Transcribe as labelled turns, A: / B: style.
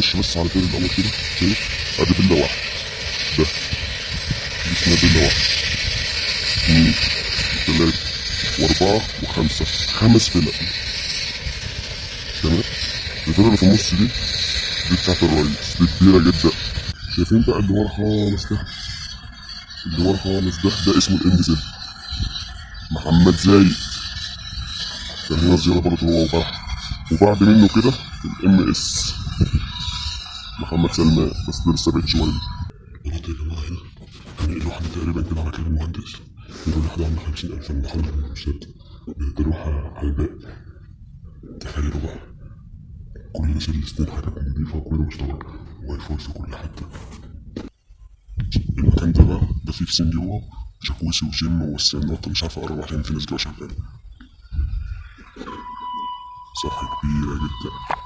A: خش بس على الدور الاول كده شايف ادي فيلا واحد ده دي اسمها فيلا واحد اثنين ثلاثة وأربعة وخمسة خمس فيلا تمام الفيلا اللي في النص دي دي بتاعت الرئيس دي كبيرة جدا شايفين بقى اللي ورا خالص ده اللي ورا خالص ده ده اسمه الام زد محمد زايد كان هنا زيارة برضه هو وفرح وبعد منه كده الام اس محمد سلمان بس ده لسه بعيد شوية الغلط يا جماعة هنا كان الواحد تقريبا كده على كلام المهندس يقول الواحد عامل خمسين ألف من محل المشهد بيروح على الباقي تخيلوا بقى كل الناس اللي سنين حاجات نضيفة وكل مشتغل واي فاي في كل حتة المكان ده بقى ده فيه بسين جوه جاكوزي وجيم والسنات مش عارف اقرب عشان في ناس جوه شغالة مساحة كبيرة جدا